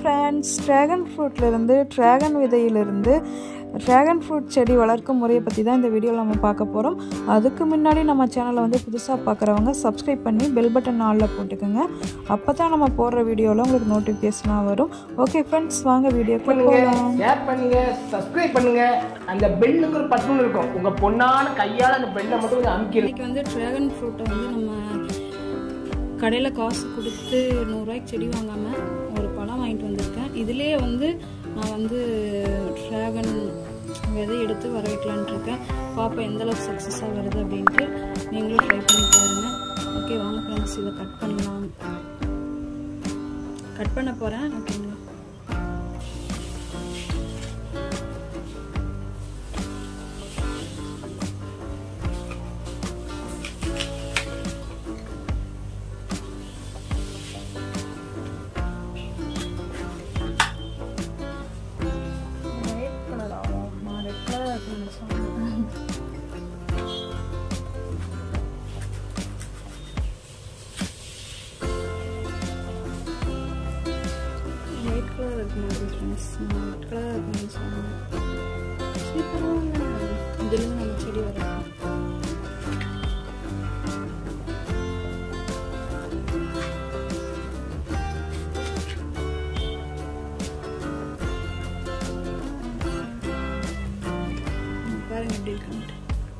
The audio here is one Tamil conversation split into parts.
ஃப்ரெண்ட்ஸ் ட்ராகன் ஃப்ரூட்லேருந்து ட்ராகன் விதையிலிருந்து ட்ராகன் ஃப்ரூட் செடி வளர்க்கும் முறையை பற்றி தான் இந்த வீடியோவில் நம்ம பார்க்க போகிறோம் அதுக்கு முன்னாடி நம்ம சேனலை வந்து புதுசாக பார்க்குறவங்க சப்ஸ்கிரைப் பண்ணி பெல் பட்டன் ஆளில் போட்டுக்கோங்க அப்போ தான் நம்ம போடுற வீடியோவில் உங்களுக்கு நோட்டிஃபிகேஷனாக வரும் ஓகே ஃப்ரெண்ட்ஸ் வாங்க வீடியோக்குள்ள போகலாம் ஷேர் பண்ணுங்க சப்ஸ்கிரைப் பண்ணுங்க அந்த பெல்லுக்கு ஒரு பட்டன் இருக்கும் உங்க பொண்ணான கையால அந்த பெல்லை மட்டும் கொஞ்சம் அமுக்கிடுங்க இன்றைக்கி வந்து ட்ராகன் ஃப்ரூட்டை வந்து நம்ம கடையில் காசு கொடுத்து நூறுரூவாய்க்கு செடி வாங்காமல் ஒரு பழம் வாங்கிட்டு வந்திருக்கேன் இதுலேயே வந்து நான் வந்து ட்ராகன் விதை எடுத்து வர வைக்கலான்ட்டு இருக்கேன் பாப்பா எந்த அளவுக்கு சக்ஸஸாக வருது அப்படின்ட்டு நீங்களும் ட்ரை பண்ணி பாருங்க ஓகே வாங்க ஃப்ரெண்ட்ஸ் இதை கட் பண்ணலாம் கட் பண்ண போகிறேன் ஓகேங்களா ரெட் கலர் ஆகும் நான் ரெட் கலர் இருக்குன்னு சொன்னேன் ஒயிட் கலர் இருக்கு மாதிரி ஃப்ரெண்ட்ஸ் நான் ரெட் கலர் இருக்குன்னு சொன்னேன் சரி பரவாயில்ல இதுலேருந்து நம்ம செடி வரும் பாருங்க எப்படி இருக்குன்ட்டு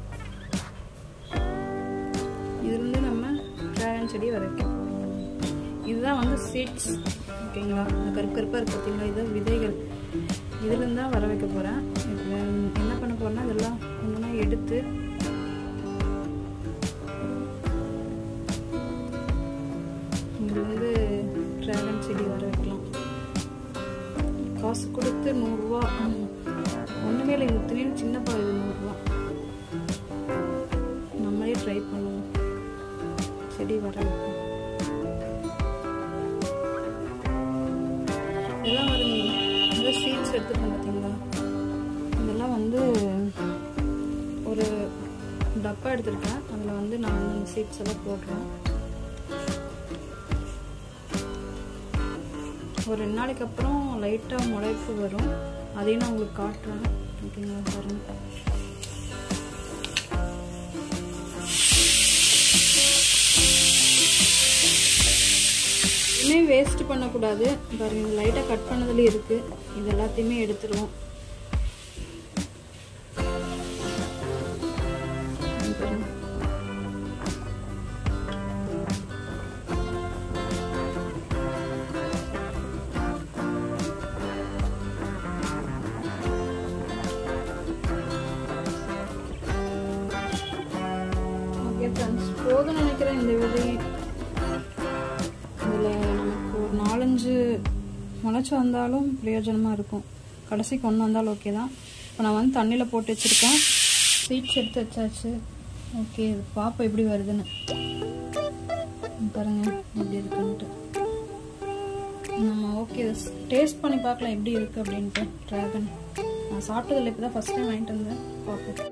இதுலேருந்து நம்ம ட்ராகன் செடி வரைக்க போகிறோம் இதுதான் வந்து சீட்ஸ் ஓகேங்களா இந்த கருப்பு கருப்பாக இருக்கு பார்த்தீங்களா இதுதான் விதைகள் இதுலேருந்து தான் வர வைக்க போகிறேன் இதில் என்ன பண்ண போகிறேன்னா இதெல்லாம் ஒன்றுனா எடுத்து இதுலேருந்து ட்ராகன் செடி வர வைக்கலாம் காசு கொடுத்து நூறுரூவா ஒன்றுமே இல்லை இத்தனையும் சின்ன பழம் இது நூறுரூவா நம்மளே ட்ரை பண்ணுவோம் செடி வர வைப்போம் இதெல்லாம் ஒரு இந்த சீட்ஸ் எடுத்துருக்கோம் பார்த்தீங்களா இதெல்லாம் வந்து ஒரு டப்பா எடுத்திருக்கேன் அதில் வந்து நான் வந்து அந்த சீட்ஸ் எல்லாம் போடுறேன் ஒரு ரெண்டு நாளைக்கு அப்புறம் லைட்டாக முளைப்பு வரும் அதையும் நான் உங்களுக்கு காட்டுறேன் ஓகேங்களா பாருங்க எதுவுமே வேஸ்ட் பண்ணக்கூடாது பாருங்க இது லைட்டாக கட் பண்ணதுலேயே இருக்கு இது எல்லாத்தையுமே எடுத்துருவோம் இங்க பாருங்க. ஓகே ஃப்ரெண்ட்ஸ் போதும் நினைக்கிறேன் இந்த விதை இதில் நமக்கு ஒரு நாலஞ்சு முளைச்சி வந்தாலும் பிரயோஜனமாக இருக்கும் கடைசி கொண்டு வந்தாலும் ஓகே தான் இப்போ நான் வந்து தண்ணியில் போட்டு வச்சுருக்கேன் சீட்ஸ் எடுத்து வச்சாச்சு ஓகே இது பாப்பா எப்படி வருதுன்னு பாருங்க எப்படி இருக்குன்ட்டு நம்ம ஓகே டேஸ்ட் பண்ணி பார்க்கலாம் எப்படி இருக்குது அப்படின்ட்டு ட்ராகன் நான் சாப்பிட்டதில்ல இப்போ தான் ஃபஸ்ட் டைம் வாங்கிட்டு வந்தேன் பார்ப்போம்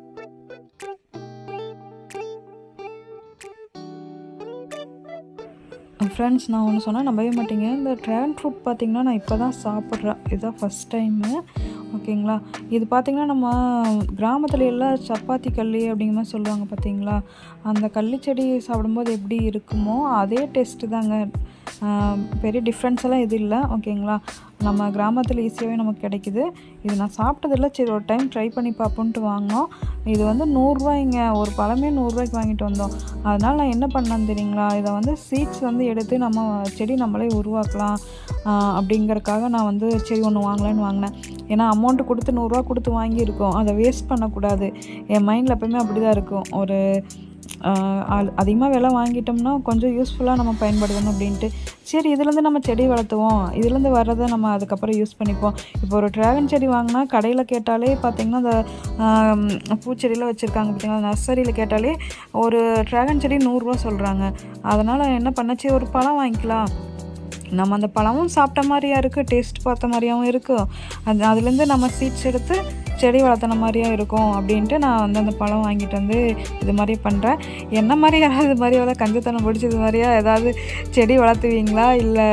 ஃப்ரெண்ட்ஸ் நான் ஒன்று சொன்னால் நம்பவே மாட்டீங்க இந்த ட்ராகன் ஃப்ரூட் பார்த்தீங்கன்னா நான் இப்போ தான் சாப்பிட்றேன் இதுதான் ஃபஸ்ட் டைமு ஓகேங்களா இது பார்த்திங்கன்னா நம்ம கிராமத்துல எல்லாம் சப்பாத்தி கல்லி அப்படிங்கிற மாதிரி சொல்லுவாங்க பார்த்தீங்களா அந்த கள்ளி செடி சாப்பிடும்போது எப்படி இருக்குமோ அதே டேஸ்ட்டு தாங்க ஆஹ் பெரிய டிஃப்ரென்ஸ் எல்லாம் எதுவும் இல்லை ஓகேங்களா நம்ம கிராமத்தில் ஈஸியாகவே நமக்கு கிடைக்குது இது நான் சாப்பிட்டதில்ல சரி ஒரு டைம் ட்ரை பண்ணி பார்ப்போன்ட்டு வாங்கினோம் இது வந்து நூறுரூவாய்ங்க ஒரு பழமே நூறுரூவாய்க்கு வாங்கிட்டு வந்தோம் அதனால் நான் என்ன பண்ணேன்னு தெரியுங்களா இதை வந்து சீட்ஸ் வந்து எடுத்து நம்ம செடி நம்மளே உருவாக்கலாம் ஆஹ் அப்படிங்கறக்காக நான் வந்து செடி ஒன்று வாங்கலான்னு வாங்கினேன் ஏன்னா அமௌண்ட்டு கொடுத்து நூறுரூவா கொடுத்து வாங்கியிருக்கோம் அதை வேஸ்ட் பண்ணக்கூடாது என் மைண்டில் எப்பவுமே அப்படி தான் இருக்கும் ஒரு அதிகமாக விலை வாங்கிட்டோம்னா கொஞ்சம் யூஸ்ஃபுல்லாக நம்ம பயன்படுத்தணும் அப்படின்ட்டு சரி இதுலேருந்து நம்ம செடி வளர்த்துவோம் இதுலேருந்து வர்றதை நம்ம அதுக்கப்புறம் யூஸ் பண்ணிப்போம் இப்போ ஒரு ட்ராகன் செடி வாங்கினா கடையில் கேட்டாலே பார்த்தீங்கன்னா அந்த ஆம், பூச்செடியில் வச்சுருக்காங்க பார்த்தீங்களா நர்சரியில் கேட்டாலே ஒரு ட்ராகன் செடி நூறுரூவா சொல்கிறாங்க அதனால் என்ன பண்ணச்சு ஒரு பழம் வாங்கிக்கலாம் நம்ம அந்த பழமும் சாப்பிட்ட மாதிரியா இருக்குது டேஸ்ட் பார்த்த மாதிரியாவும் இருக்கும் அது அதுலேருந்து நம்ம சீட்ஸ் எடுத்து செடி வளர்த்தன மாதிரியே இருக்கும் அப்படின்ட்டு நான் வந்து அந்த பழம் வாங்கிட்டு வந்து இது மாதிரி பண்ணுறேன் என்ன மாதிரி யாராவது இது மாதிரி ஏதாவது கஞ்சத்தனம் பிடிச்சி இது மாதிரியா ஏதாவது செடி வளர்த்துவீங்களா இல்லை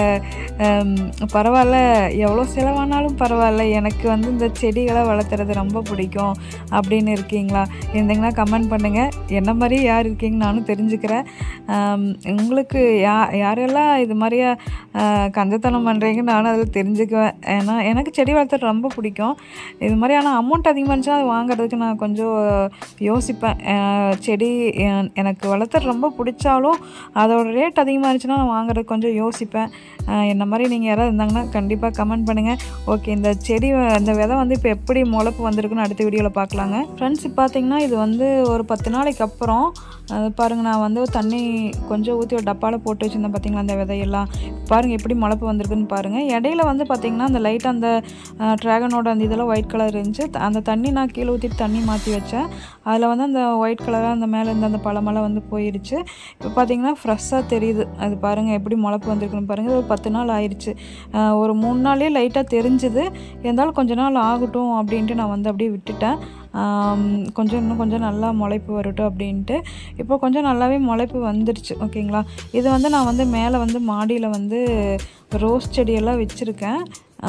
பரவாயில்ல எவ்வளோ செலவானாலும் பரவாயில்ல எனக்கு வந்து இந்த செடிகளை வளர்த்துறது ரொம்ப பிடிக்கும் அப்படின்னு இருக்கீங்களா இருந்தீங்கன்னா கமெண்ட் பண்ணுங்கள் என்ன மாதிரி யார் இருக்கீங்க நானும் தெரிஞ்சுக்கிறேன் ஆம், உங்களுக்கு யா யாரெல்லாம் இது மாதிரியா ஆஹ், கஞ்சத்தனம் பண்ணுறீங்க நானும் அதில் தெரிஞ்சுக்குவேன் ஏன்னா எனக்கு செடி வளர்த்துறது ரொம்ப பிடிக்கும் இது மாதிரி ஆனால் அமௌண்ட் அதிகமாக இருந்துச்சுன்னா அது வாங்குறதுக்கு நான் கொஞ்சம் யோசிப்பேன் ஆஹ், செடி எ- எனக்கு வளர்த்துறது ரொம்ப பிடிச்சாலும் அதோட ரேட் அதிகமாக இருந்துச்சுன்னா நான் வாங்குறதுக்கு கொஞ்சம் யோசிப்பேன் ஆஹ், என்ன மாதிரி நீங்கள் யாராவது இருந்தாங்கன்னா கண்டிப்பாக கமெண்ட் பண்ணுங்கள் ஓகே இந்த செடி வ- இந்த விதை வந்து இப்போ எப்படி முளைப்பு வந்திருக்குன்னு அடுத்த வீடியோவில் பார்க்கலாங்க ஃப்ரெண்ட்ஸ் இப்போ பார்த்தீங்கன்னா இது வந்து ஒரு பத்து நாளைக்கு அப்புறம் அது பாருங்கள் நான் வந்து தண்ணி கொஞ்சம் ஊற்றி ஒரு டப்பாவில் போட்டு வச்சுருந்தேன் பார்த்தீங்களா அந்த விதையெல்லாம் பாருங்கள் எப்படி முளைப்பு வந்திருக்குன்னு பாருங்கள் இடையில வந்து பார்த்தீங்கன்னா அந்த லைட்டாக அந்த ட்ராகனோட அந்த இதெல்லாம் ஒயிட் கலர் இருந்துச்சு த- அந்த தண்ணி நான் கீழே ஊற்றிட்டு தண்ணி மாற்றி வச்சேன் அதில் வந்து அந்த ஒயிட் கலராக அந்த மேலே இருந்த அந்த பழமெல்லாம் வந்து போயிடுச்சு இப்போ பார்த்தீங்கன்னா ஃப்ரெஷ்ஷாக தெரியுது அது பாருங்கள் எப்படி முளைப்பு வந்திருக்குன்னு பாருங்கள் ஒரு பத்து நாள் ஆயிடுச்சு ஆஹ் ஒரு மூணு நாளே லைட்டாக தெரிஞ்சுது இருந்தாலும் கொஞ்ச நாள் ஆகட்டும் அப்படின்ட்டு நான் வந்து அப்படியே விட்டுட்டேன் ஆம், கொஞ்சம் இன்னும் கொஞ்சம் நல்லா முளைப்பு வரட்டும் அப்படின்ட்டு இப்போ கொஞ்சம் நல்லாவே முளைப்பு வந்துடுச்சு ஓகேங்களா இது வந்து நான் வந்து மேலே வந்து மாடியில் வந்து ரோஸ் செடியெல்லாம் வச்சுருக்கேன்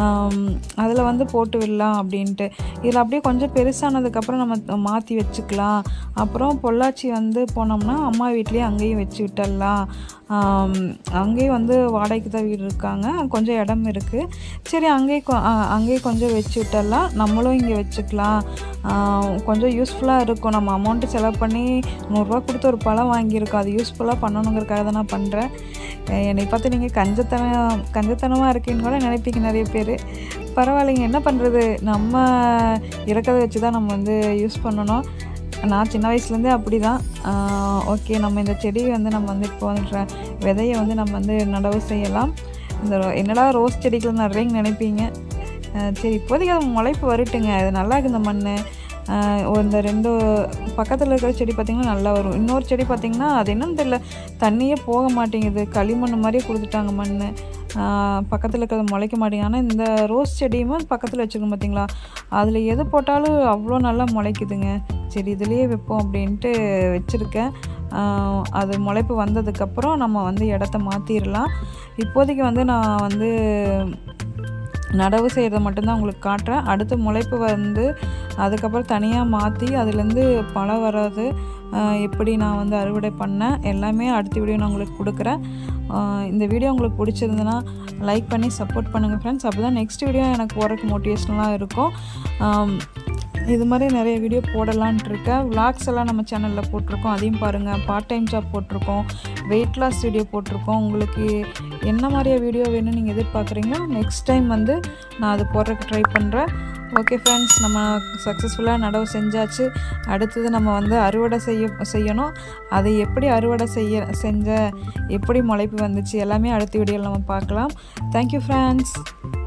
அதில் வந்து போட்டு விடலாம் அப்படின்ட்டு இதில் அப்படியே கொஞ்சம் பெருசானதுக்கப்புறம் நம்ம மாற்றி வச்சுக்கலாம் அப்புறம் பொள்ளாச்சி வந்து போனோம்னா அம்மா வீட்லேயே அங்கேயும் வச்சு விட்டுடலாம் ஆம், அங்கேயும் வந்து வாடகைக்கு தான் வீடு இருக்காங்க கொஞ்சம் இடம் இருக்குது சரி அங்கேயே கொ- ஆ, அங்கேயே கொஞ்சம் வச்சு விட்டுடலாம் நம்மளும் இங்கே வச்சுக்கலாம் ஆ, கொஞ்சம் யூஸ்ஃபுல்லாக இருக்கும் நம்ம அமௌண்ட்டு செலவு பண்ணி நூறுரூவா கொடுத்து ஒரு பழம் வாங்கியிருக்கோம் அது யூஸ்ஃபுல்லாக பண்ணணுங்கிறக்காக தான் நான் பண்ணுறேன் என்னை பார்த்து நீங்கள் கஞ்சத்தனம் கஞ்சத்தனமாக இருக்கீன்னு கூட நினைப்பீங்க நிறைய பேர் பரவாயில்லைங்க என்ன பண்ணுறது நம்ம இருக்கிறத வச்சு தான் நம்ம வந்து யூஸ் பண்ணணும் நான் சின்ன வயசுலேருந்தே அப்படி தான் ஓகே நம்ம இந்த செடியை வந்து நம்ம வந்து இப்போ வந்து ட்ர- விதையை வந்து நம்ம வந்து நடவு செய்யலாம் இந்த ரோ- என்னடா ரோஸ் செடிகள் நடுறீங்கன்னு நினைப்பீங்க ஆஹ் சரி இப்போதைக்கு அது முளைப்பு வரட்டுங்க அது நல்லா இருக்கு இந்த மண் இந்த ரெண்டு பக்கத்தில் இருக்கிற செடி பார்த்திங்கன்னா நல்லா வரும் இன்னொரு செடி பார்த்திங்கன்னா அது என்னன்னு தெரியல தண்ணியே போக மாட்டேங்குது களிமண் மாதிரியே கொடுத்துட்டாங்க மண் பக்கத்தில் இருக்கிறது முளைக்க மாட்டேங்குது ஆனால் இந்த ரோஸ் செடியுமே பக்கத்தில் வச்சுருக்கோம் பார்த்தீங்களா அதில் எது போட்டாலும் அவ்வளோ நல்லா முளைக்குதுங்க சரி இதுலேயே வைப்போம் அப்படின்ட்டு வச்சுருக்கேன் ஆஹ் அது முளைப்பு வந்ததுக்கப்புறம் நம்ம வந்து இடத்த மாற்றிடலாம் இப்போதைக்கு வந்து நான் வந்து நடவு செய்கிறத மட்டும்தான் உங்களுக்கு காட்டுறேன் அடுத்து முளைப்பு வந்து அதுக்கப்புறம் தனியாக மாற்றி அதுலேருந்து பழம் வராது ஆஹ் எப்படி நான் வந்து அறுவடை பண்ணேன் எல்லாமே அடுத்த வீடியோ நான் உங்களுக்கு கொடுக்குறேன் ஆஹ் இந்த வீடியோ உங்களுக்கு பிடிச்சிருந்துன்னா லைக் பண்ணி சப்போர்ட் பண்ணுங்கள் ஃப்ரெண்ட்ஸ் அப்போ தான் நெக்ஸ்ட் வீடியோ எனக்கு போகிறதுக்கு மோட்டிவேஷ்னலாக இருக்கும் ஆம், இது மாதிரி நிறைய வீடியோ போடலான்ட்டு இருக்கேன் விளாக்ஸ் எல்லாம் நம்ம சேனலில் போட்டிருக்கோம் அதையும் பாருங்கள் பார்ட் டைம் ஜாப் போட்டிருக்கோம் வெயிட் லாஸ் வீடியோ போட்டிருக்கோம் உங்களுக்கு என்ன மாதிரியா வீடியோ வேணும்னு நீங்கள் எதிர்பார்க்குறீங்களோ நெக்ஸ்ட் டைம் வந்து நான் அது போடுறதுக்கு ட்ரை பண்ணுறேன் ஓகே ஃப்ரெண்ட்ஸ் நம்ம சக்ஸஸ்ஃபுல்லாக நடவு செஞ்சாச்சு அடுத்தது நம்ம வந்து அறுவடை செய்ய செய்யணும் அதை எப்படி அறுவடை செய்ய செஞ்ச எப்படி முளைப்பு வந்துச்சு எல்லாமே அடுத்த வீடியோவில் நம்ம பார்க்கலாம் தேங்க்யூ ஃப்ரெண்ட்ஸ்